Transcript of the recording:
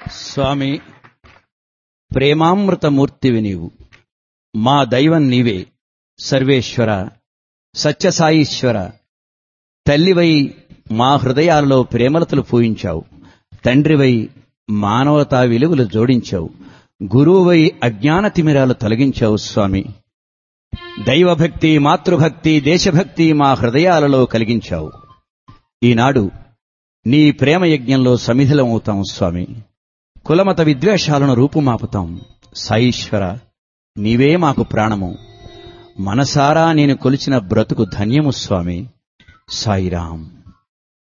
స్వామి ప్రేమామృతమూర్తివి నీవు మా దైవం నీవే సర్వేశ్వర సత్యసాయీశ్వర తల్లివై మా హృదయాలలో ప్రేమలతలు పూయించావు తండ్రివై మానవతా విలువలు జోడించావు గురువువై అజ్ఞాన తిమిరాలు తొలగించావు స్వామి దైవభక్తి మాతృభక్తి దేశభక్తి మా హృదయాలలో కలిగించావు ఈనాడు నీ ప్రేమ యజ్ఞంలో సమిధిలమవుతాం స్వామి కులమత విద్వేషాలను రూపుమాపుతాం సాయిశ్వర నీవే మాకు ప్రాణము మనసారా నేను కొలిచిన బ్రతుకు ధన్యము స్వామి సాయిరాం